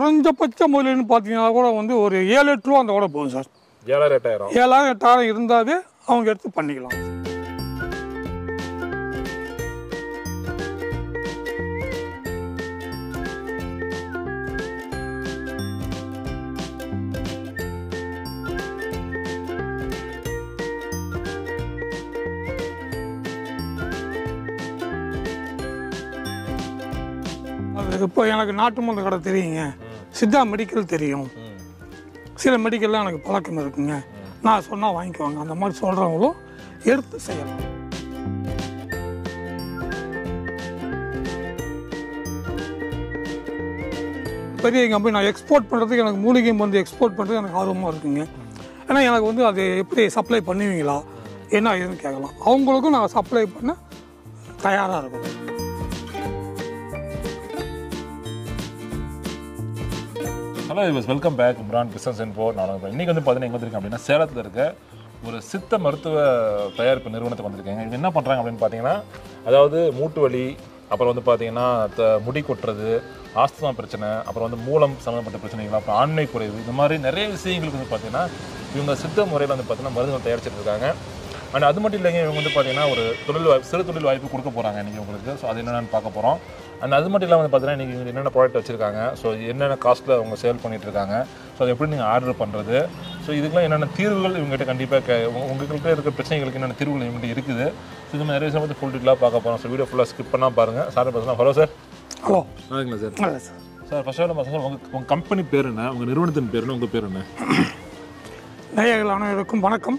குறைஞ்சபட்ச முதலீடுன்னு பார்த்தீங்கன்னா கூட வந்து ஒரு ஏழு எட்டு ரூபா அந்த கூட போகும் சார் ஏழாயிரம் எட்டாயிரம் ஏழாயிரம் எட்டாயிரம் இருந்தாவே அவங்க எடுத்து பண்ணிக்கலாம் அது இப்போ எனக்கு நாட்டு மருந்து கடை தெரியுங்க சித்தா மெடிக்கல் தெரியும் ம் சில மெடிக்கல்லாம் எனக்கு பழக்கம் இருக்குங்க நான் சொன்னால் வாங்கிக்குவாங்க அந்த மாதிரி சொல்கிறவங்களும் எடுத்து செய்யலாம் பெரிய கம்பெனி நான் எக்ஸ்போர்ட் பண்ணுறதுக்கு எனக்கு மூலிகை மருந்து எக்ஸ்போர்ட் பண்ணுறது எனக்கு ஆர்வமாக இருக்குங்க ஏன்னா எனக்கு வந்து அது எப்படி சப்ளை பண்ணுவீங்களா என்ன ஏதுன்னு கேட்கலாம் அவங்களுக்கும் நான் சப்ளை பண்ண தயாராக இருக்கும் ஹலோ இவஸ் welcome back brand business info நான் இப்போ இன்றைக்கி வந்து பார்த்தீங்கன்னா எங்கே வந்திருக்கேன் அப்படின்னா சேலத்தில் இருக்க ஒரு சித்த மருத்துவ தயாரிப்பு நிறுவனத்துக்கு வந்திருக்கேங்க இவங்க என்ன பண்ணுறாங்க அப்படின்னு பார்த்தீங்கன்னா அதாவது மூட்டு வலி அப்புறம் வந்து பார்த்தீங்கன்னா த- முடி கொட்டுறது ஆஸ்துமா பிரச்சனை அப்புறம் வந்து மூலம் சம்மந்தப்பட்ட பிரச்சனைகள் அப்புறம் ஆண்மை குறைவு இந்த மாதிரி நிறைய விஷயங்களுக்கு வந்து பார்த்தீங்கன்னா இவங்க சித்த முறையில் வந்து பார்த்தீங்கன்னா மருந்துகள் தயாரிச்சிட்டு இருக்காங்க அண்ட் அது மட்டும் இல்லைங்க இவங்க வந்து பார்த்தீங்கன்னா ஒரு தொழில் வாய்ப்பு சிறு தொழில் வாய்ப்பு கொடுக்க போகிறாங்க இன்றைக்கி உங்களுக்கு ஸோ அது என்னென்னு பார்க்க போகிறோம் அண்ட் அது மட்டும் இல்லாமல் வந்து பார்த்தீங்கன்னா இன்றைக்கி இவங்க என்னென்ன ப்ராடக்ட் வச்சுருக்காங்க ஸோ என்னென்ன காஸ்ட்டில் அவங்க சேல் பண்ணிட்டு இருக்காங்க ஸோ அதை எப்படி நீங்கள் ஆர்டர் பண்ணுறது ஸோ இதுக்கெல்லாம் என்னென்ன தீர்வுகள் இவங்ககிட்ட கண்டிப்பாக கே உங்க- உங்ககிட்ட இருக்க பிரச்சனைகளுக்கு என்னென்ன தீர்வுகள் இவங்ககிட்ட இருக்குது ஸோ இது மாதிரி நிறைய விஷயம் வந்து ஃபுல் டீட்டெயிலாக பார்க்க போகிறோம் ஸோ வீடியோ ஃபுல்லாக ஸ்கிப் பண்ணால் பாருங்கள் சார் பேசலாம் ஹலோ சார் ஹலோ நல்லாங்களா சார் நல்லது sir sir first of all sir உங்கள் உங்கள் கம்பெனி பேர் என்ன உங்கள் நிறுவனத்தின் பேர் என்ன உங்கள் பேர் என்ன நேயர்கள் அனைவருக்கும் வணக்கம்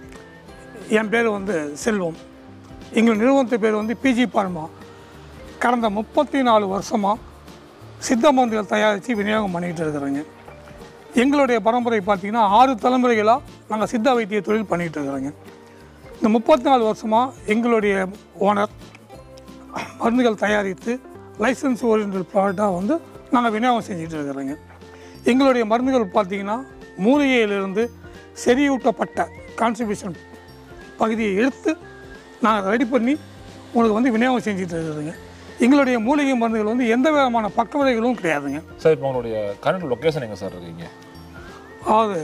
என் பேர் வந்து செல்வம் எங்கள் நிறுவனத்து பேர் வந்து பிஜி பார்மா கடந்த முப்பத்தி நாலு வருஷமாக சித்த மருந்துகள் தயாரித்து விநியோகம் பண்ணிகிட்டு இருக்கிறேங்க எங்களுடைய பரம்பரை பார்த்திங்கன்னா ஆறு தலைமுறைகளாக நாங்கள் சித்த வைத்திய தொழில் பண்ணிகிட்டு இருக்கிறோங்க இந்த முப்பத்தி நாலு வருஷமாக எங்களுடைய ஓனர் மருந்துகள் தயாரித்து லைசன்ஸ் ஓரியன்ட் ப்ராடக்டாக வந்து நாங்கள் விநியோகம் செஞ்சுட்டு இருக்கிறோங்க எங்களுடைய மருந்துகள் பார்த்தீங்கன்னா மூலிகையிலிருந்து செறியூட்டப்பட்ட கான்ஸ்டிபியூஷன் பகுதியை எடுத்து நாங்கள் ரெடி பண்ணி உங்களுக்கு வந்து விநியோகம் செஞ்சுட்டு இருக்கிறோங்க எங்களுடைய மூலிகை மருந்துகள் வந்து எந்த விதமான பக்க விளைவுகளும் கிடையாதுங்க சார் இப்போ உங்களுடைய கரண்ட் லொக்கேஷன் எங்கே சார் இருக்கீங்க அதாவது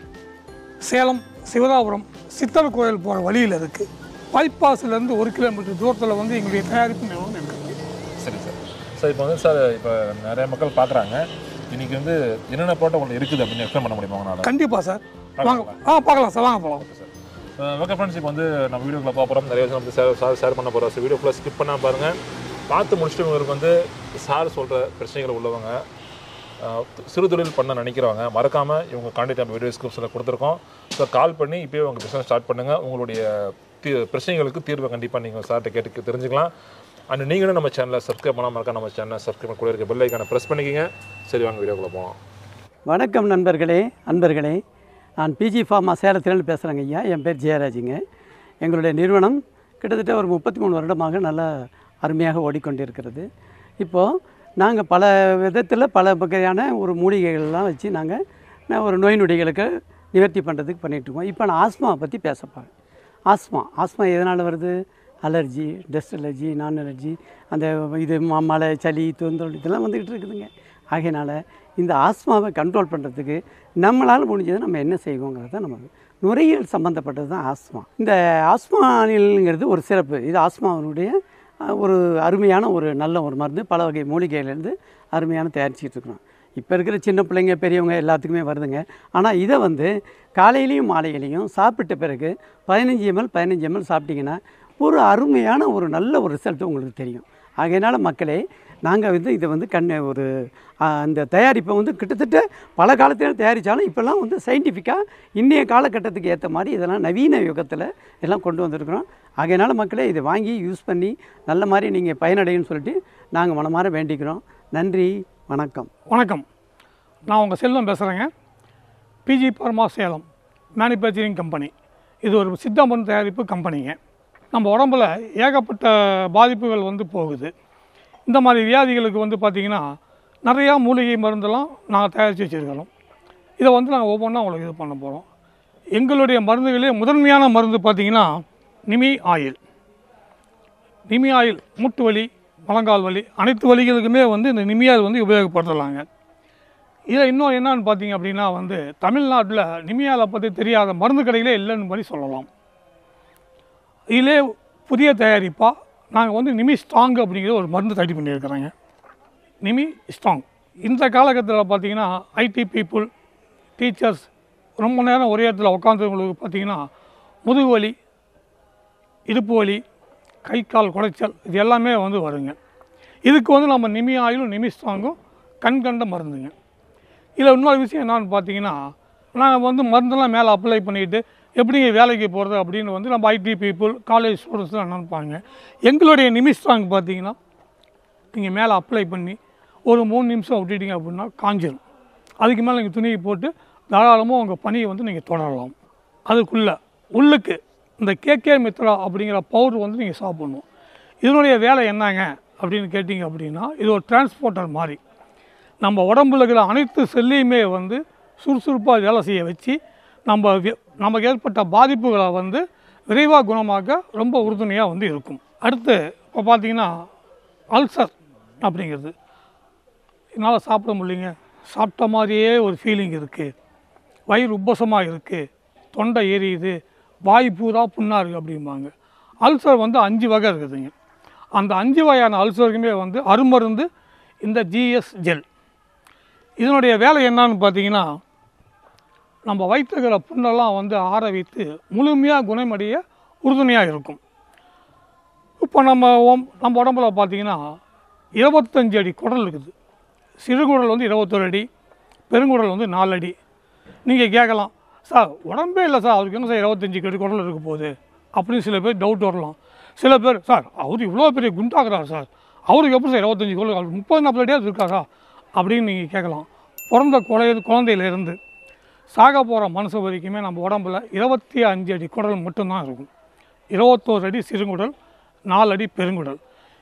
சேலம் சிவதாபுரம் சித்தர் கோயில் போகிற வழியில் இருக்குது பைபாஸ்லேருந்து ஒரு கிலோமீட்டர் தூரத்தில் வந்து எங்களுடைய தயாரிப்பு நிறுவனம் இருக்குது சரி சார் சார் இப்போ வந்து சார் இப்போ நிறைய மக்கள் பார்க்குறாங்க இன்னைக்கு வந்து என்னென்ன ப்ராடக்ட் உங்களுக்கு இருக்குது அப்படின்னு எக்ஸ்பிளைன் பண்ண முடியுமா உங்களால் கண்டிப்பாக சார் வாங்க ஆ பார்க்கலாம் சார் வாங்க போகலாம் சார் ஓகே ஃப்ரெண்ட்ஸ் இப்போ வந்து நம்ம வீடியோக்குள்ள பார்க்குறோம் நிறைய விஷயம் வந்து சார் சார் ஷேர் பண்ண போகிறோம் ஸோ வீடியோ ஃபுல்லாக ஸ்கிப் பண்ணால் பாருங்கள் பார்த்து முடிச்சுட்டு உங்களுக்கு வந்து சார் சொல்கிற பிரச்சனைகள் உள்ளவங்க அஹ், சிறு தொழில் பண்ண நினைக்கிறவங்க மறக்காமல் இவங்க கான்டாக்ட் நம்ம வீடியோ டிஸ்கிரிப்ஷனில் கொடுத்துருக்கோம் ஸோ கால் பண்ணி இப்போயே உங்கள் பிஸ்னஸ் ஸ்டார்ட் பண்ணுங்கள் உங்களுடைய தீ பிரச்சனைகளுக்கு தீர்வை கண்டிப்பாக நீங்கள் சார்கிட்ட கேட்டு தெரிஞ்சுக்கலாம் அண்ட் நீங்களும் நம்ம சேனலை சப்ஸ்கிரைப் பண்ணாமல் இருக்க நம்ம சேனலை சப்ஸ்கிரைப் பண்ண கூட இருக்க பெல் ஐக்கானை ப்ரெஸ் பண்ணிக்கங்க சரி வாங்க வீடியோக்குள்ளே போகலாம் வணக்கம் நண்பர்களே அன்பர்களே நான் பிஜி ஃபார்மா சேலத்திலிருந்து பேசுகிறேங்க ஐயா என் பேர் ஜெயராஜுங்க எங்களுடைய நிறுவனம் கிட்டத்தட்ட ஒரு முப்பத்தி மூணு வருடமாக நல்லா அருமையாக ஓடிக்கொண்டிருக்கிறது இப்போது நாங்கள் பல விதத்தில் பல வகையான ஒரு மூலிகைகள்லாம் வச்சு நாங்கள் ஒரு நோய் நொடிகளுக்கு நிவர்த்தி பண்ணுறதுக்கு பண்ணிகிட்ருக்கோம் இப்போ நான் ஆஸ்மாவை பற்றி பேச போகிறேன் ஆஸ்மா ஆஸ்மா எதனால் வருது அலர்ஜி டஸ்ட் அலர்ஜி நான் அலர்ஜி அந்த இது ம- மழை சளி தொந்தரவு இதெல்லாம் வந்துக்கிட்டு இருக்குதுங்க ஆகையினால இந்த ஆஸ்மாவை கண்ட்ரோல் பண்ணுறதுக்கு நம்மளால் முடிஞ்சதை நம்ம என்ன செய்வோங்கிறது தான் நம்ம நுரையீரல் சம்மந்தப்பட்டது தான் ஆஸ்மா இந்த ஆஸ்மானில்ங்கிறது ஒரு சிறப்பு இது ஆஸ்மாவினுடைய அஹ், ஒரு அருமையான ஒரு நல்ல ஒரு மருந்து பல வகை மூலிகையிலேருந்து அருமையான தயாரிச்சுட்டு இருக்கிறோம் இப்போ இருக்கிற சின்ன பிள்ளைங்க பெரியவங்க எல்லாத்துக்குமே வருதுங்க ஆனால் இதை வந்து காலையிலையும் மாலையிலையும் சாப்பிட்ட பிறகு பதினஞ்சு எம்எல் பதினஞ்சு எம்எல் சாப்பிட்டீங்கன்னா ஒரு அருமையான ஒரு நல்ல ஒரு ரிசல்ட் உங்களுக்கு தெரியும் ஆகையினால மக்களே நாங்கள் வந்து இதை வந்து கண் ஒரு ஆ, அந்த தயாரிப்பை வந்து கிட்டத்தட்ட பல காலத்தில் தயாரித்தாலும் இப்போல்லாம் வந்து சயின்டிஃபிக்காக இன்றைய காலகட்டத்துக்கு ஏற்ற மாதிரி இதெல்லாம் நவீன யுகத்தில் எல்லாம் கொண்டு வந்திருக்கிறோம் ஆகையினால மக்களே இதை வாங்கி யூஸ் பண்ணி நல்ல மாதிரி நீங்கள் பயனடையுன்னு சொல்லிட்டு நாங்கள் மனமாற வேண்டிக்கிறோம் நன்றி வணக்கம் வணக்கம் நான் உங்கள் செல்வம் பேசுகிறேங்க PG pharma Salem manufacturing company இது ஒரு சித்த மருந்து தயாரிப்பு கம்பெனிங்க நம்ம உடம்புல ஏகப்பட்ட பாதிப்புகள் வந்து போகுது இந்த மாதிரி வியாதிகளுக்கு வந்து பார்த்திங்கன்னா நிறையா மூலிகை மருந்தெல்லாம் நாங்கள் தயாரித்து வச்சுருக்கிறோம் இதை வந்து நாங்கள் ஒவ்வொன்றா உங்களுக்கு இது பண்ண போகிறோம் எங்களுடைய மருந்துகளே முதன்மையான மருந்து பார்த்திங்கன்னா நிமி ஆயில் நிமி ஆயில் மூட்டு வலி முழங்கால் வலி அனைத்து வலிகளுக்குமே வந்து இந்த நிமி ஆயில் வந்து உபயோகப்படுத்தலாங்க இதில் இன்னும் என்னன்னு பார்த்தீங்க அப்படின்னா வந்து தமிழ்நாட்டில் நிமியாவை பற்றி தெரியாத மருந்து கடைகளே இல்லைன்னு மாதிரி சொல்லலாம் இதிலே புதிய தயாரிப்பாக நாங்கள் வந்து நிமி ஸ்ட்ராங் அப்படிங்கிற ஒரு மருந்து ரெடி பண்ணியிருக்கிறோங்க நிமி ஸ்ட்ராங் இந்த காலகட்டத்தில் பார்த்தீங்கன்னா ஐடி பீப்புள் டீச்சர்ஸ் ரொம்ப நேரம் ஒரே இடத்துல உட்காந்துருவங்களுக்கு பார்த்தீங்கன்னா முதுகு வலி இடுப்பு வலி கை கால் குடைச்சல் இது எல்லாமே வந்து வருங்க இதுக்கு வந்து நம்ம நிமி ஆயிலும் நிமி ஸ்ட்ராங்கும் கண் கண்ட மருந்துங்க இதில் இன்னொரு விஷயம் என்னன்னு பார்த்தீங்கன்னா நாங்கள் வந்து மருந்தெல்லாம் மேலே அப்ளை பண்ணிட்டு எப்படிங்க வேலைக்கு போகிறது அப்படின்னு வந்து நம்ம ஐடி பீப்புள் காலேஜ் ஸ்டூடெண்ட்ஸ்லாம் நினைப்பாங்க எங்களுடைய நிமி ஸ்ட்ராங் பார்த்தீங்கன்னா நீங்கள் மேலே அப்ளை பண்ணி ஒரு மூணு நிமிஷம் விட்டுட்டீங்க அப்படின்னா காஞ்சிரும் அதுக்கு மேலே நீங்கள் துணியை போட்டு தாராளமாக உங்கள் பணியை வந்து நீங்கள் தொடரலாம் அதுக்குள்ளே உள்ளுக்கு இந்த கேகே மித்ரா அப்படிங்கிற பவுடர் வந்து நீங்கள் சாப்பிடணும் இதனுடைய வேலை என்னங்க அப்படின்னு கேட்டிங்க அப்படின்னா இது ஒரு டிரான்ஸ்போர்ட்டர் மாதிரி நம்ம உடம்புல இருக்கிற அனைத்து செல்லையுமே வந்து சுறுசுறுப்பாக வேலை செய்ய வச்சு நம்ம வி- நமக்கு ஏற்பட்ட பாதிப்புகளை வந்து விரைவாக குணமாக்க ரொம்ப உறுதுணையாக வந்து இருக்கும் அடுத்து இப்போ பார்த்தீங்கன்னா அல்சர் அப்படிங்கிறது என்னால் சாப்பிட முடியலைங்க சாப்பிட்ட மாதிரியே ஒரு ஃபீலிங் இருக்குது வயிறு உப்பசமாக இருக்குது தொண்டை எரியுது வாய் பூரா புண்ணாக இருக்குது அப்படிம்பாங்க அல்சர் வந்து அஞ்சு வகை இருக்குதுங்க அந்த அஞ்சு வகையான அல்சருக்குமே வந்து அருமருந்து இந்த ஜிஎஸ் ஜெல் இதனுடைய வேலை என்னன்னு பார்த்தீங்கன்னா நம்ம வயிற்றுக்கிற புண்ணெல்லாம் வந்து ஆற வைத்து முழுமையாக குணமடைய உறுதுணையாக இருக்கும் இப்போ நம்ம உம்- நம்ம உடம்புல பார்த்தீங்கன்னா இருபத்தஞ்சு அடி குடல் இருக்குது சிறுகுடல் வந்து இருபத்தொரு அடி பெருங்குடல் வந்து நாலு அடி நீங்கள் கேட்கலாம் சார் உடம்பே இல்லை சார் அவருக்கு என்ன சார் இருபத்தஞ்சு அடி குடல் இருக்க போகுது அப்படின்னு சில பேர் டவுட் வரலாம் சில பேர் சார் அவர் இவ்வளோ பெரிய குண்டாகிறார் சார் அவருக்கு எப்படி சார் இருபத்தஞ்சு குடல் அவர் முப்பது நாற்பது அடியாவது இருக்காரா அப்படின்னு நீங்கள் கேட்கலாம் பிறந்த குழந்தை குழந்தையிலேருந்து சாக போகிற மனுஷன் வரைக்குமே நம்ம உடம்புல இருபத்தி அஞ்சு அடி குடல் மட்டும்தான் இருக்கும் இருபத்தோரு அடி சிறுங்குடல் நாலு அடி பெருங்குடல்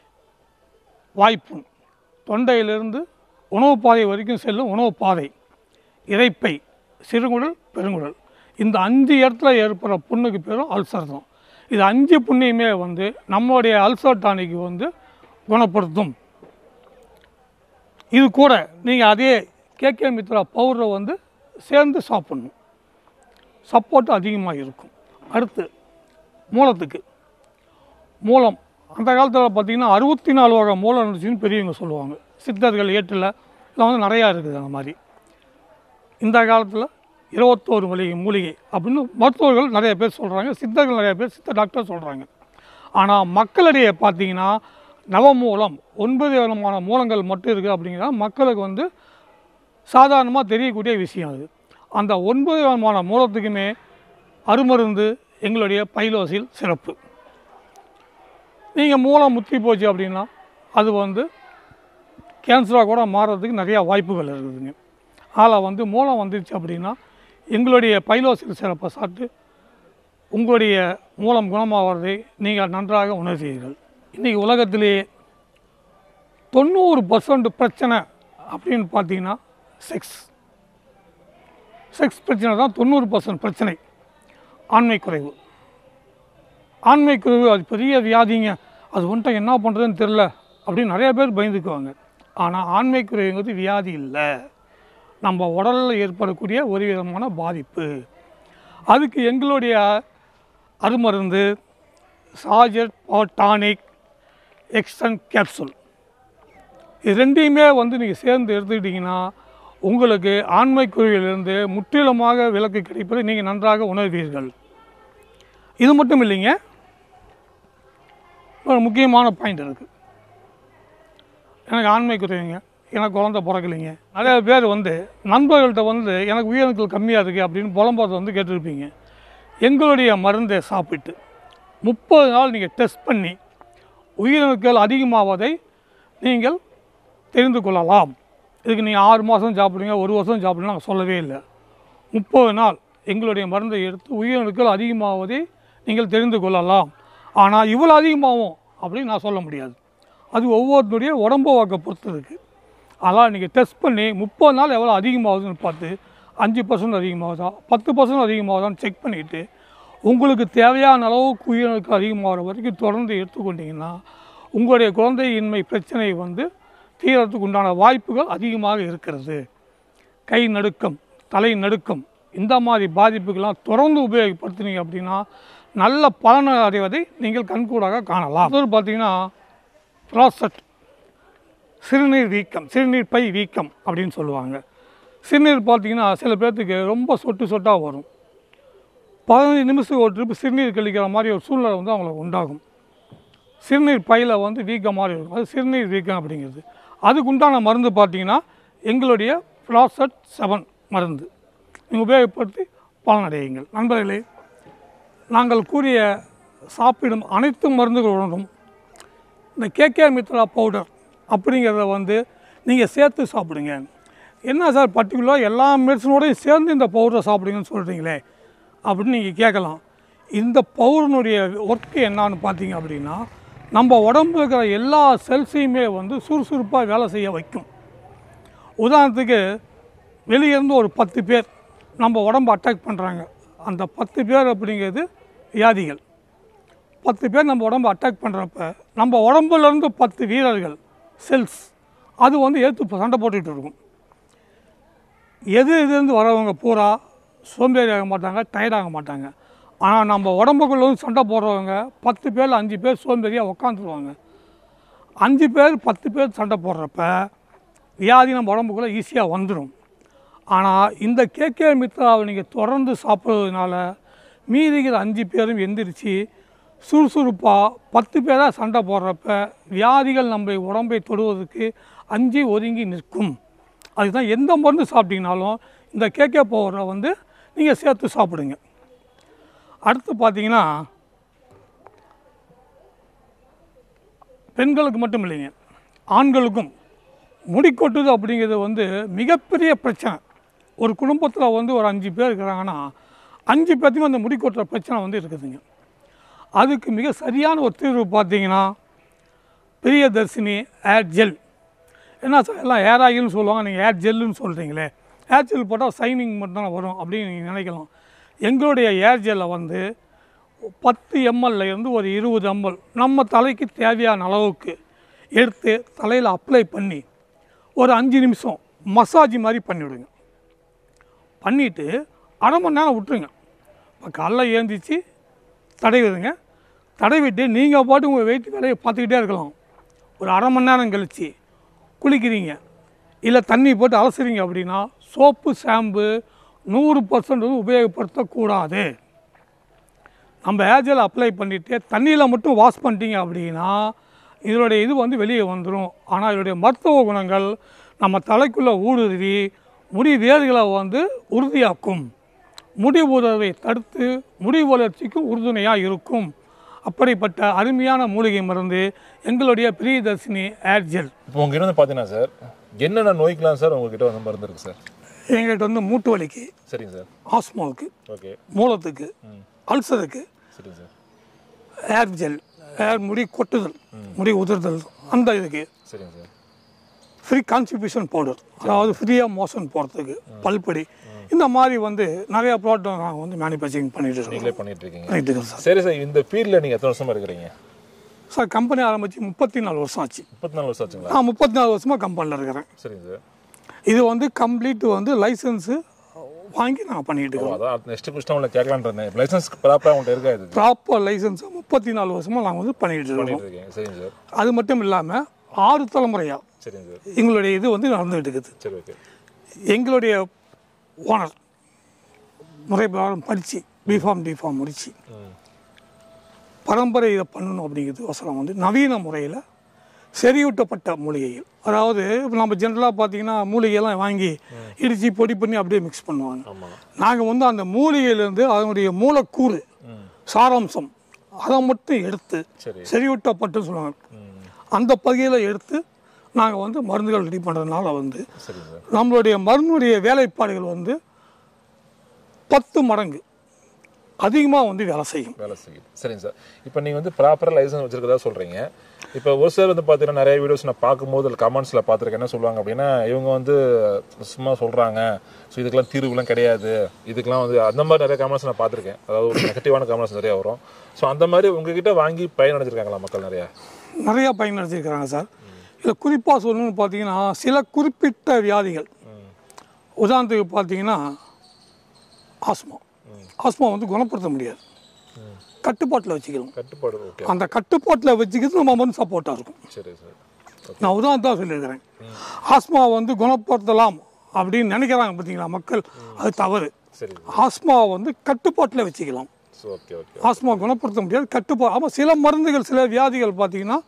வாய்ப்புண் தொண்டையிலிருந்து உணவு பாதை வரைக்கும் செல்லும் உணவு பாதை இறைப்பை சிறுகுடல் பெருங்குடல் இந்த அஞ்சு இடத்துல ஏற்படுற புண்ணுக்கு பேரும் அல்சர் தான் இது அஞ்சு புண்ணையுமே வந்து நம்மளுடைய அல்சர் டானிக்கு வந்து குணப்படுத்தும் இது கூட நீங்கள் அதே கேகே மித்ரா பவுடரை வந்து சேர்ந்து சாப்பிடணும் சப்போர்ட் அதிகமாக இருக்கும் அடுத்து மூலத்துக்கு மூலம் அந்த காலத்தில் பார்த்தீங்கன்னா அறுபத்தி நாலு வகை மூலம் இருந்துச்சுன்னு பெரியவங்க சொல்லுவாங்க சித்தர்கள் ஏட்டில் இதெல்லாம் வந்து நிறையா இருக்குது அந்த மாதிரி இந்த காலத்தில் இருபத்தோரு மூலிகை மூலிகை அப்படின்னு மருத்துவர்கள் நிறைய பேர் சொல்கிறாங்க சித்தர்கள் நிறைய பேர் சித்த டாக்டர் சொல்கிறாங்க ஆனால் மக்களிடையே பார்த்தீங்கன்னா நவமூலம் ஒன்பது விதமான மூலங்கள் மட்டும் இருக்குது அப்படிங்கிறத மக்களுக்கு வந்து சாதாரணமாக தெரியக்கூடிய விஷயம் அது அந்த ஒன்பது விதமான மூலத்துக்குமே அருமருந்து எங்களுடைய பைலோசில் சிறப்பு நீங்கள் மூலம் முத்தி போச்சு அப்படின்னா அது வந்து கேன்சராக கூட மாறுறதுக்கு நிறையா வாய்ப்புகள் இருக்குதுங்க அதில் வந்து மூலம் வந்துருச்சு அப்படின்னா எங்களுடைய பைலோசில் சிறப்பை சாப்பிட்டு உங்களுடைய மூலம் குணமாகிறதை நீங்கள் நன்றாக உணர்வீர்கள் இன்றைக்கி உலகத்திலேயே தொண்ணூறு பர்சன்ட் பிரச்சனை அப்படின்னு பார்த்தீங்கன்னா செக்ஸ் செக்ஸ் பிரச்சனை தான் தொண்ணூறு பர்சன்ட் பிரச்சனை ஆண்மை குறைவு ஆண்மை குறைவு அது பெரிய வியாதிங்க அது வந்துட்டு என்ன பண்ணுறதுன்னு தெரில அப்படின்னு நிறைய பேர் பயந்துக்குவாங்க ஆனால் ஆண்மை குறைவுங்கிறது வியாதி இல்லை நம்ம உடலில் ஏற்படக்கூடிய ஒரு விதமான பாதிப்பு அதுக்கு எங்களுடைய அருமருந்து சாஜர் பவர் டானிக் எக்ஸ்டன் கேப்சூல் இது ரெண்டையுமே வந்து நீங்கள் சேர்ந்து எடுத்துக்கிட்டிங்கன்னா உங்களுக்கு ஆண்மை குருவிலிருந்து முற்றிலுமாக விலக்கு கிடைப்பதை நீங்கள் நன்றாக உணர்வீர்கள் இது மட்டும் இல்லைங்க ஒரு முக்கியமான பாயிண்ட் இருக்குது எனக்கு ஆண்மை குறைவுங்க எனக்கு குழந்தை பிறக்கலைங்க நிறைய பேர் வந்து நண்பர்கள்ட்ட வந்து எனக்கு உயிரணுக்கள் கம்மியாக இருக்குது அப்படின்னு புலம்புறதை வந்து கேட்டிருப்பீங்க எங்களுடைய மருந்தை சாப்பிட்டு முப்பது நாள் நீங்கள் டெஸ்ட் பண்ணி உயிரணுக்கள் அதிகமாவதை நீங்கள் தெரிந்து கொள்ளலாம் இதுக்கு நீங்கள் ஆறு மாதம் சாப்பிடுங்க ஒரு வருஷம் சாப்பிடுங்க நாங்கள் சொல்லவே இல்லை முப்பது நாள் எங்களுடைய மருந்தை எடுத்து உயிரணுக்கள் அதிகமாவதை நீங்கள் தெரிந்து கொள்ளலாம் ஆனால் இவ்வளோ அதிகமாகும் அப்படின்னு நான் சொல்ல முடியாது அது ஒவ்வொருத்தருடைய உடம்பு வாக்கை பொறுத்து இருக்குது அதனால் நீங்கள் டெஸ்ட் பண்ணி முப்பது நாள் எவ்வளோ அதிகமாகுதுன்னு பார்த்து அஞ்சு பர்சன்ட் அதிகமாகுதா பத்து பர்சன்ட் அதிகமாகுதான்னு செக் பண்ணிவிட்டு உங்களுக்கு தேவையான அளவுக்கு உயிரினுக்கு அதிகமாகிற வரைக்கும் தொடர்ந்து எடுத்துக்கொண்டீங்கன்னா உங்களுடைய குழந்தையின்மை பிரச்சனை வந்து தீரத்துக்கு உண்டான வாய்ப்புகள் அதிகமாக இருக்கிறது கை நடுக்கம் தலை நடுக்கம் இந்த மாதிரி பாதிப்புகள்லாம் தொடர்ந்து உபயோகப்படுத்தினீங்க அப்படின்னா நல்ல பலனை அடைவதை நீங்கள் கண்கூடாக காணலாம் அதாவது பார்த்தீங்கன்னா ப்ராஸ்டட் சிறுநீர் வீக்கம் சிறுநீர் பை வீக்கம் அப்படின்னு சொல்லுவாங்க சிறுநீர் பார்த்தீங்கன்னா சில பேர்த்துக்கு ரொம்ப சொட்டு சொட்டாக வரும் பதினஞ்சு நிமிஷத்துக்கு ஒரு ட்ரிப் சிறுநீர் கழிக்கிற மாதிரி ஒரு சூழ்நிலை வந்து அவங்களுக்கு உண்டாகும் சிறுநீர் பையில் வந்து வீக்கம் மாதிரி இருக்கும் அது சிறுநீர் வீக்கம் அப்படிங்கிறது அதுக்கு உண்டான மருந்து பார்த்தீங்கன்னா எங்களுடைய ப்ராசட் செவன் மருந்து நீங்கள் உபயோகப்படுத்தி பலனடையுங்கள் நண்பர்களே நாங்கள் கூறிய சாப்பிடும் அனைத்து மருந்துகளுடனும் இந்த கேகே மித்ரா பவுடர் அப்படிங்கிறத வந்து நீங்கள் சேர்த்து சாப்பிடுங்க என்ன சார் பர்டிகுலராக எல்லா மெடிசனோடையும் சேர்ந்து இந்த பவுடரை சாப்பிடுங்கன்னு சொல்கிறீங்களே அப்படின்னு நீங்கள் கேட்கலாம் இந்த பவுடனுடைய ஒர்க்கு என்னான்னு பார்த்தீங்க அப்படின்னா நம்ம உடம்புல இருக்கிற எல்லா செல்ஸையுமே வந்து சுறுசுறுப்பாக வேலை செய்ய வைக்கும் உதாரணத்துக்கு வெளியே இருந்து ஒரு பத்து பேர் நம்ம உடம்பை அட்டாக் பண்ணுறாங்க அந்த பத்து பேர் அப்படிங்கிறது வியாதிகள் பத்து பேர் நம்ம உடம்பை அட்டாக் பண்ணுறப்ப நம்ம உடம்புல இருந்து பத்து வீரர்கள் செல்ஸ் அது வந்து ஏற்று சண்டை போட்டுக்கிட்டு இருக்கும் எது இதுலேருந்து வரவங்க பூரா சோம்பேறி ஆக மாட்டாங்க tired ஆக மாட்டாங்க ஆனால் நம்ம உடம்புக்குள்ள வந்து சண்டை போடுறவங்க பத்து பேர் அஞ்சு பேர் சோம்பேறியாக உக்காந்துருவாங்க அஞ்சு பேர் பத்து பேர் சண்டை போடுறப்ப வியாதி நம்ம உடம்புக்குள்ளே ஈஸியாக வந்துடும் ஆனால் இந்த கேகே மித்ராவை நீங்கள் தொடர்ந்து சாப்பிட்றதுனால மீதிக்கிற அஞ்சு பேரும் எந்திரிச்சு சுறுசுறுப்பாக பத்து பேராக சண்டை போடுறப்ப வியாதிகள் நம்ம உடம்பை தொடுவதற்கு அஞ்சு ஒதுங்கி நிற்கும் அதுதான் எந்த மருந்து சாப்பிட்டீங்கனாலும் இந்த கேகே பவுடரை வந்து நீங்கள் சேர்த்து சாப்பிடுங்க அடுத்து பார்த்தீங்கன்னா பெண்களுக்கு மட்டும் இல்லைங்க ஆண்களுக்கும் முடி கொட்டுது அப்படிங்கிறது வந்து மிகப்பெரிய பிரச்சனை ஒரு குடும்பத்தில் வந்து ஒரு அஞ்சு பேர் இருக்கிறாங்கன்னா அஞ்சு பேர்த்துக்கும் அந்த முடி கொட்டுற பிரச்சனை வந்து இருக்குதுங்க அதுக்கு மிக சரியான ஒரு தீர்வு பார்த்தீங்கன்னா பிரியதர்ஷினி ஏர் ஜெல் என்ன சார் எல்லாம் ஏர் ஆயில்னு சொல்லுவாங்க நீங்கள் ஏர் ஜெல்லுன்னு சொல்கிறீங்களே ஏர் ஜெல் போட்டால் சைனிங் மட்டும் தான் வரும் அப்படின்னு நீங்கள் நினைக்கலாம் எங்களுடைய ஏர் ஜெல்லை வந்து பத்து எம்எல்ல இருந்து ஒரு இருபது எம்எல் நம்ம தலைக்கு தேவையான அளவுக்கு எடுத்து தலையில் அப்ளை பண்ணி ஒரு அஞ்சு நிமிஷம் மசாஜ் மாதிரி பண்ணிவிடுங்க பண்ணிவிட்டு அரை மணி நேரம் விட்டுருங்க இப்போ காலைல ஏந்திரிச்சு தடவிடுங்க தடவிட்டு நீங்கள் பாட்டு உங்கள் வெயிட் வேலையை பார்த்துக்கிட்டே இருக்கலாம் ஒரு அரை மணி நேரம் கழித்து குளிக்கிறீங்க இல்லை தண்ணி போட்டு அலசுறீங்க அப்படின்னா சோப்பு ஷாம்பு நூறு பர்சன்ட் வந்து உபயோகப்படுத்தக்கூடாது நம்ம ஏஜல் அப்ளை பண்ணிவிட்டு தண்ணியில் மட்டும் வாஷ் பண்ணிட்டீங்க அப்படின்னா இதனுடைய இது வந்து வெளியே வந்துடும் ஆனால் இதனுடைய மருத்துவ குணங்கள் நம்ம தலைக்குள்ளே ஊடுருவி முடி வேர்களை வந்து உறுதியாக்கும் முடி உதவை தடுத்து முடி வளர்ச்சிக்கும் உறுதுணையாக இருக்கும் அப்படிப்பட்ட அருமையான மூலிகை மருந்து எங்களுடைய பிரியதர்ஷினி ஏர் ஜெல் இப்போ உங்ககிட்ட வந்து பார்த்தீங்கன்னா சார் என்னென்ன நோய்க்கெலாம் சார் உங்ககிட்ட வந்து மருந்து இருக்கு சார் எங்கள்கிட்ட வந்து மூட்டு வலிக்கு சரிங்க சார் ஆஸ்மாவுக்கு ஓகே மூலத்துக்கு அல்சருக்கு சரிங்க சார் ஏர் ஜெல் ஏர் முடி கொட்டுதல் முடி உதிர்தல் அந்த இதுக்கு சரிங்க சார் ஃப்ரீ கான்ஸ்டிபியூஷன் பவுடர் அதாவது ஃப்ரீயாக மோஷன் போகிறதுக்கு பல்படி இந்த மாதிரி வந்து நிறைய ப்ராடக்ட் நாங்கள் வந்து மேனுஃபேக்சரிங் பண்ணிட்டு இருக்கோம் நீங்களே பண்ணிட்டு இருக்கீங்க பண்ணிட்டு இருக்கோம் சார் சரி சார் இந்த ஃபீல்டில் நீங்கள் எத்தனை வருஷமா இருக்கிறீங்க சார் கம்பெனி ஆரம்பித்து முப்பத்தி நாலு வருஷம் ஆச்சு முப்பத்தி நாலு வருஷம் ஆச்சுங்களா நான் முப்பத்தி நாலு வருஷமாக கம்பெனியில் இருக்கிறேன் சரிங்க சார் இது வந்து கம்ப்ளீட் வந்து லைசன்ஸு வாங்கி நான் பண்ணிட்டு ஓ, இருக்கோம் அதான் நெக்ஸ்ட் கொஸ்டின் உங்களை கேட்கலான்னு இருந்தேன் லைசன்ஸ் ப்ராப்பராக உங்கள்கிட்ட இருக்கா இது ப்ராப்பர் லைசன்ஸை முப்பத்தி நாலு வருஷமாக நாங்கள் வந்து பண்ணிட்டு இருக்கோம் பண்ணிட்டு இருக்கீங்க சரிங்க சார் அது மட்டும் இல்லாமல் ஆறு தலைமுறையாக சரிங்க சார் எங்களுடைய இது வந்து நடந்துகிட்டு இருக்குது சரி ஓகே எங்களுடைய ஓனர் முறை பிரகாரம் படித்து பிஃபார்ம் டிஃபார்ம் முடித்து ம் பரம்பரை இதை பண்ணணும் அப்படிங்கிறது அவசரம் வந்து நவீன முறையில் செறியூட்டப்பட்ட மூலிகைகள் அதாவது இப்போ நம்ம ஜென்ரலாக பார்த்தீங்கன்னா மூலிகையெல்லாம் வாங்கி இடித்து பொடி பண்ணி அப்படியே மிக்ஸ் பண்ணுவாங்க ஆமாம் நாங்கள் வந்து அந்த மூலிகையிலேருந்து அதனுடைய மூலக்கூறு ம் சாராம்சம் அதை மட்டும் எடுத்து சரி செறியூட்டப்பட்டு சொல்லுவாங்க ம் அந்த பகுதியில் எடுத்து நாங்கள் வந்து மருந்துகள் ரெடி பண்ணுறதுனால வந்து சரிங்க சார் நம்மளுடைய மருந்துடைய வேலைப்பாடுகள் வந்து பத்து மடங்கு அதிகமாக வந்து வேலை செய்யும் வேலை செய்யுது சரிங்க சார் இப்போ நீங்கள் வந்து ப்ராப்பராக லைசன்ஸ் வச்சிருக்கதா சொல்கிறீங்க இப்போ ஒரு சிலர் வந்து பார்த்தீங்கன்னா நிறைய வீடியோஸ் நான் பார்க்கும்போது அதில் கமெண்ட்ஸில் பார்த்துருக்கேன் என்ன சொல்லுவாங்க அப்படின்னா இவங்க வந்து சும்மா சொல்கிறாங்க ஸோ இதுக்கெல்லாம் தீர்வுலாம் கிடையாது இதுக்கெல்லாம் வந்து அந்த மாதிரி நிறைய கமெண்ட்ஸ் நான் பார்த்துருக்கேன் அதாவது ஒரு நெகட்டிவான கமெண்ட்ஸ் நிறைய வரும் ஸோ அந்த மாதிரி உங்ககிட்ட வாங்கி பயனடைஞ்சிருக்காங்களா மக்கள் நிறையா நிறையா பயனடைஞ்சிருக்கிறாங்க சார் இதில் குறிப்பாக சொல்லணும்னு பார்த்தீங்கன்னா சில குறிப்பிட்ட வியாதிகள் உதாரணத்துக்கு பார்த்தீங்கன்னா ஆஸ்மா ஆஸ்மா வந்து குணப்படுத்த முடியாது கட்டுப்பாட்டில் வச்சுக்கலாம் கட்டுப்பாடு ஓகே அந்த கட்டுப்பாட்டில் வச்சுக்கிறது நம்ம வந்து சப்போர்ட்டாக இருக்கும் சரி சார் நான் உதாரணத்தான் சொல்லியிருக்கிறேன் ஆஸ்மா வந்து குணப்படுத்தலாம் அப்படின்னு நினைக்கிறாங்க பார்த்தீங்களா மக்கள் அது தவறு சரி ஆஸ்மா வந்து கட்டுப்பாட்டில் வச்சுக்கலாம் ஓகே ஓகே ஆஸ்மா குணப்படுத்த முடியாது கட்டுப்பா ஆமாம் சில மருந்துகள் சில வியாதிகள் பார்த்தீங்கன்னா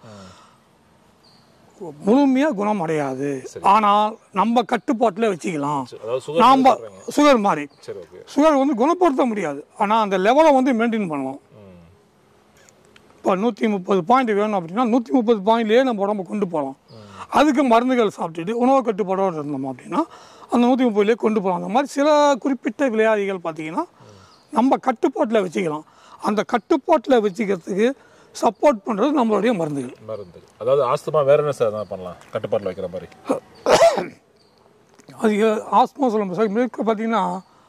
முழுமையாக குணம் அடையாது ஆனால் நம்ம கட்டுப்பாட்டில் வச்சுக்கலாம் அதாவது சுகர் நாம் சுகர் மாதிரி சரி ஓகே சுகர் வந்து குணப்படுத்த முடியாது ஆனால் அந்த லெவலை வந்து மெயின்டைன் பண்ணலாம் ம் இப்போ நூற்றி முப்பது பாயிண்ட் வேணும் அப்படின்னா நூற்றி முப்பது பாயிண்ட்லேயே நம்ம உடம்ப கொண்டு போகலாம் அதுக்கு மருந்துகள் சாப்பிட்டுட்டு உணவு கட்டுப்பாடோடு இருந்தோம் அப்படின்னா அந்த நூற்றி முப்பதுலேயே கொண்டு போகலாம் அந்த மாதிரி சில குறிப்பிட்ட விளையாதிகள் பார்த்தீங்கன்னா நம்ம கட்டுப்பாட்டில் வச்சுக்கலாம் அந்த கட்டுப்பாட்டில் வச்சுக்கிறதுக்கு சப்போர்ட் பண்ணுறது நம்மளுடைய மருந்துகள் மருந்து அதாவது ஆஸ்துமா வேற என்ன சார் தான் பண்ணலாம் கட்டுப்பாட்டில் வைக்கிற மாதிரி அது ஆஸ்மா சொல்லும் சார் மேற்கு பார்த்தீங்கன்னா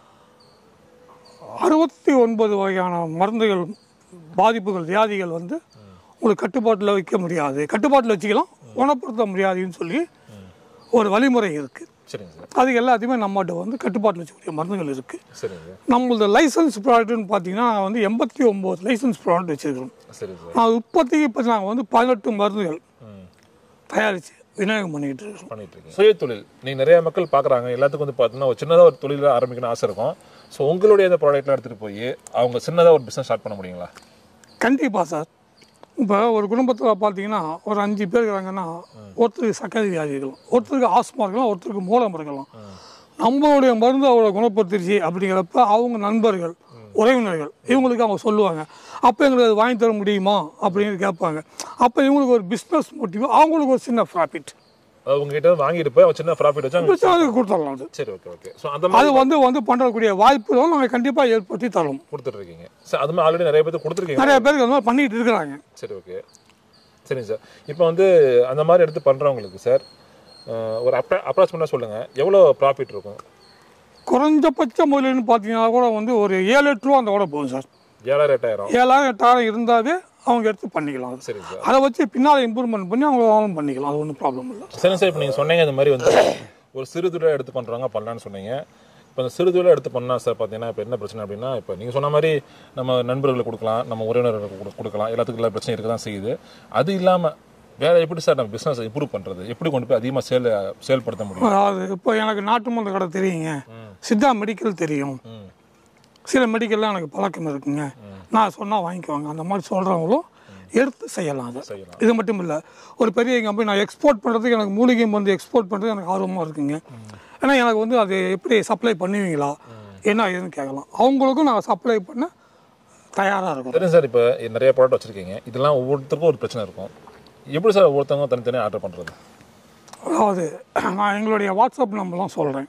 அறுபத்தி ஒன்பது வகையான மருந்துகள் பாதிப்புகள் வியாதிகள் வந்து உங்களுக்கு கட்டுப்பாட்டில் வைக்க முடியாது கட்டுப்பாட்டில் வச்சுக்கலாம் குணப்படுத்த முடியாதுன்னு சொல்லி ஒரு வழிமுறை இருக்குது சரிங்க சார் அது எல்லாத்தையுமே நம்மகிட்ட வந்து கட்டுப்பாட்டில் வச்சுக்கூடிய மருந்துகள் இருக்குது சரிங்க நம்மளது லைசன்ஸ் ப்ராடக்ட்னு பார்த்தீங்கன்னா நாங்கள் வந்து எண்பத்தி ஒம்பது லைசன்ஸ் ப்ராடக்ட் வச்சுருக்கிறோம் சரி சார் நான் உற்பத்திக்கு இப்போ நாங்கள் வந்து பதினெட்டு மருந்துகள் ம் தயாரித்து விநியோகம் பண்ணிகிட்டு இருக்கிறோம் பண்ணிட்டு இருக்கீங்க சுய தொழில் நீங்க நிறைய மக்கள் பார்க்குறாங்க எல்லாத்துக்கும் வந்து பார்த்தீங்கன்னா ஒரு சின்னதாக ஒரு தொழில ஆரம்பிக்கணும்னு ஆசை இருக்கும் ஸோ உங்களுடைய இந்த ப்ராடக்ட்லாம் எடுத்துகிட்டு போய் அவங்க சின்னதாக ஒரு பிஸ்னஸ் ஸ்டார்ட் பண்ண முடியுங்களா கண்டிப்பாக சார் இப்போ ஒரு குடும்பத்தில் பார்த்தீங்கன்னா ஒரு அஞ்சு பேர் இருக்கிறாங்கன்னா ஒருத்தருக்கு சர்க்கரை வியாதி இருக்கலாம் ஒருத்தருக்கு ஆஸ்மா இருக்கலாம் ஒருத்தருக்கு மூலம் இருக்கலாம் நம்மளுடைய மருந்து அவரை குணப்படுத்திருச்சு அப்படிங்கிறப்ப அவங்க நண்பர்கள் உறவினர்கள் இவங்களுக்கு அவங்க சொல்லுவாங்க அப்போ எங்களுக்கு அது வாங்கி தர முடியுமா அப்படின்னு கேட்பாங்க அப்போ இவங்களுக்கு ஒரு பிஸ்னஸ் மோட்டிவ் அவங்களுக்கு ஒரு சின்ன ப்ராஃபிட் அது உங்ககிட்ட வாங்கிட்டு போய் அவங்க சின்ன ப்ராஃபிட் வச்சு அவங்க அதுக்கு கொடுத்துடலாம் அது சரி ஓகே ஓகே ஸோ அந்த மாதிரி அது வந்து வந்து பண்ணுறக்கூடிய வாய்ப்புகளும் நாங்கள் கண்டிப்பாக ஏற்படுத்தி தரோம் கொடுத்துட்டு இருக்கீங்க சார் அது மாதிரி ஆல்ரெடி நிறைய பேருக்கு கொடுத்துருக்கீங்க நிறைய பேருக்கு அந்த மாதிரி பண்ணிட்டு இருக்கிறாங்க சரி ஓகே சரிங்க சார் இப்போ வந்து அந்த மாதிரி எடுத்து பண்ணுறவங்களுக்கு சார் அஹ், ஒரு அப்ரா அப்ராக்சிமேட்டாக சொல்லுங்கள் எவ்வளோ ப்ராஃபிட் இருக்கும் குறைஞ்சபட்ச முதலீடுன்னு பார்த்தீங்கன்னா கூட வந்து ஒரு ஏழு எட்டு ரூபா அந்த கூட போகும் சார் ஏழாயிரம் எட்டாயிரம் ஏழாயிரம் எட்டாயிரம் இருந்தாவே அவங்க எடுத்து பண்ணிக்கலாம் அது. சரிங்க சார் அதை வச்சு பின்னால் இம்ப்ரூவ்மெண்ட் பண்ணி அவங்க வாங்கணும் பண்ணிக்கலாம் அது ஒன்றும் ப்ராப்ளம் இல்லை சரிங்க சார் இப்போ நீங்கள் சொன்னீங்க இந்த மாதிரி வந்து ஒரு சிறு தொழிலாக எடுத்து பண்ணுறவங்க பண்ணலான்னு சொன்னீங்க இப்போ இந்த சிறு தொழிலாக எடுத்து பண்ணா சார் பார்த்தீங்கன்னா இப்போ என்ன பிரச்சனை அப்படின்னா இப்போ நீங்கள் சொன்ன மாதிரி நம்ம நண்பர்களுக்கு கொடுக்கலாம் நம்ம உறவினர்களுக்கு கொடு- கொடுக்கலாம் எல்லாத்துக்கும் எல்லா பிரச்சனை இருக்க தான் செய்யுது அது இல்லாமல் வேற எப்படி சார் நம்ம பிஸ்னஸ் இம்ப்ரூவ் பண்ணுறது எப்படி கொண்டு போய் அதிகமாக சேல் செயல்படுத்த முடியும் அதாவது இப்போ எனக்கு நாட்டு மருந்து கடை தெரியுங்க சித்தா மெடிக்கல் தெரியும் ம் சில மெடிக்கல்லாம் எனக்கு பழக்கம் இருக்குங்க நான் சொன்னால் வாங்கிக்குவாங்க அந்த மாதிரி சொல்கிறவங்களும் எடுத்து செய்யலாம் அதை செய்யலாம். இது மட்டும் இல்லை ஒரு பெரிய கம்பெனி நான் எக்ஸ்போர்ட் பண்ணுறதுக்கு எனக்கு மூலிகை மருந்து எக்ஸ்போர்ட் பண்ணுறதுக்கு எனக்கு ஆர்வமாக இருக்குங்க ஏன்னா எனக்கு வந்து அது எப்படி சப்ளை பண்ணுவீங்களா என்ன ஏதுன்னு கேட்கலாம் அவங்களுக்கும் நான் சப்ளை பண்ண தயாராக இருக்கும் சரிங்க சார் இப்போ நிறைய ப்ராடக்ட் வச்சுருக்கீங்க இதெல்லாம் ஒவ்வொருத்தருக்கும் ஒரு பிரச்சனை இருக்கும் எப்படி சார் ஒவ்வொருத்தவங்க தனித்தனியாக ஆர்டர் பண்ணுறது அதாவது நான் எங்களுடைய வாட்ஸ்அப் நம்பர்லாம் சொல்கிறேன்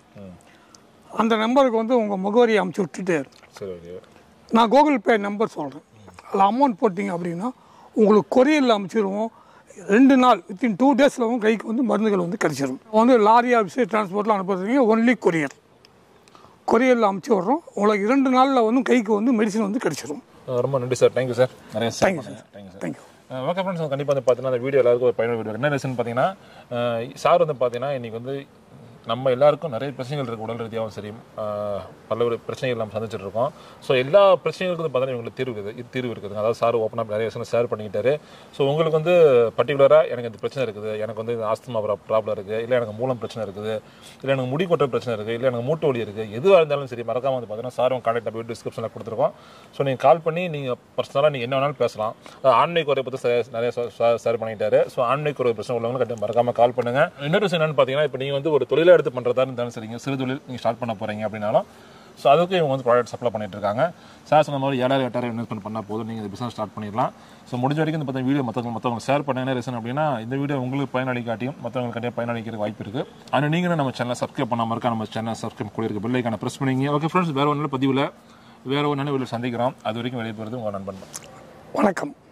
அந்த நம்பருக்கு வந்து உங்கள் முகவரியை அமுச்சு விட்டுட்டு சரி ஓகே நான் கூகுள் பே நம்பர் சொல்கிறேன் அதில் அமௌண்ட் போட்டிங்க அப்படின்னா உங்களுக்கு கொரியரில் அமுச்சிடுவோம் ரெண்டு நாள் வித்தின் டூ டேஸில் வந்து கைக்கு வந்து மருந்துகள் வந்து கிடச்சிரும் வந்து லாரி ஆஃபீஸு டிரான்ஸ்போர்ட்லாம் அனுப்புறதுங்க ஒன்லி கொரியர் கொரியரில் அமுச்சு விட்றோம் உங்களுக்கு இரண்டு நாளில் வந்து கைக்கு வந்து மெடிசன் வந்து கிடச்சிரும் ரொம்ப நன்றி சார் தேங்க்யூ சார் நிறைய Thank you, sir. Thank you sir thank you okay friends கண்டிப்பாக வந்து பார்த்தீங்கன்னா அந்த வீடியோ எல்லாருக்கும் ஒரு பயனுள்ள வீடியோ என்ன ரீசன் பார்த்தீங்கன்னா அஹ் சார் வந்து பார்த்தீங்கன்னா இன்னைக்கு வந்து நம்ம எல்லாருக்கும் நிறைய பிரச்சனைகள் இருக்குது உடல் ரீதியாகவும் சரி அஹ் பல்வேறு பிரச்சனைகள் நம்ம சந்திச்சிட்டு இருக்கோம் ஸோ எல்லா பிரச்சனைகளுக்கும் வந்து பார்த்தீங்கன்னா இவங்களுக்கு தீர்வு இருக்குது தீர்வு இருக்குதுங்க அதாவது சார் ஓப்பனாக நிறைய விஷயம் ஷேர் பண்ணிக்கிட்டாரு ஸோ உங்களுக்கு வந்து பர்டிகுலராக எனக்கு இந்த பிரச்சனை இருக்குது எனக்கு வந்து இந்த ஆஸ்துமா ப்ராப்ளம் இருக்குது இல்லை எனக்கு மூலம் பிரச்சனை இருக்குது இல்லை எனக்கு முடி கொட்ட பிரச்சனை இருக்குது இல்லை எனக்கு மூட்டு வலி இருக்குது எதுவாக இருந்தாலும் சரி மறக்காம வந்து பார்த்தீங்கன்னா சார் உங்க கான்டாக்ட் நம்பர் டிஸ்கிரிப்ஷனில் கொடுத்துருக்கோம் ஸோ நீங்கள் கால் பண்ணி நீங்கள் பர்சனலாக நீங்கள் என்ன வேணாலும் பேசலாம் அஹ் ஆண்மை குறை பற்றி ச- நிறைய ஷேர் பண்ணிட்டாரு ஸோ ஆண்மை குறை பிரச்சனை உள்ளவங்க கண்டிப்பாக மறக்காம கால் பண்ணுங்க இன்னொரு விஷயம் என்னன்னு பார்த்தீங்கன்னா இப்போ நீங்கள் வந்து ஒரு தொழிலை எடுத்து பண்ணுறதா இருந்தாலும் சரிங்க சிறு தொழில் நீங்கள் ஸ்டார்ட் பண்ண போகிறீங்க அப்படின்னாலும் ஸோ அதுக்கு இவங்க வந்து ப்ராடக்ட் சப்ளை பண்ணிட்டு இருக்காங்க சார் சொன்ன மாதிரி ஏழாயிரம் எட்டாயிரம் இன்வெஸ்ட்மெண்ட் பண்ணால் போதும் நீங்கள் இந்த பிஸ்னஸ் ஸ்டார்ட் பண்ணிடலாம் ஸோ முடிஞ்ச வரைக்கும் இந்த பார்த்தா வீடியோ மற்றவங்க மற்றவங்க ஷேர் பண்ண என்ன ரீசன் அப்படின்னா இந்த வீடியோ உங்களுக்கு பயனளிக்காட்டியும் மற்றவங்களுக்கு கண்டிப்பாக பயனளிக்கிறதுக்கு வாய்ப்பு இருக்குது ஆனால் நீங்களும் நம்ம சேனலை சப்ஸ்கிரைப் பண்ணாம இருக்கா நம்ம சேனல் சப்ஸ்கிரைப் கூட இருக்க பெல்லைக்கான ப்ரெஸ் பண்ணிங்க ஓகே ஃப்ரெண்ட்ஸ் வேறு ஒன்றும் பதிவில் வேறு ஒரு நினைவில் சந்திக்கிறோம் அது வரைக்கும் வெளியே போகிறது உங்கள் நண்பன் வணக்கம்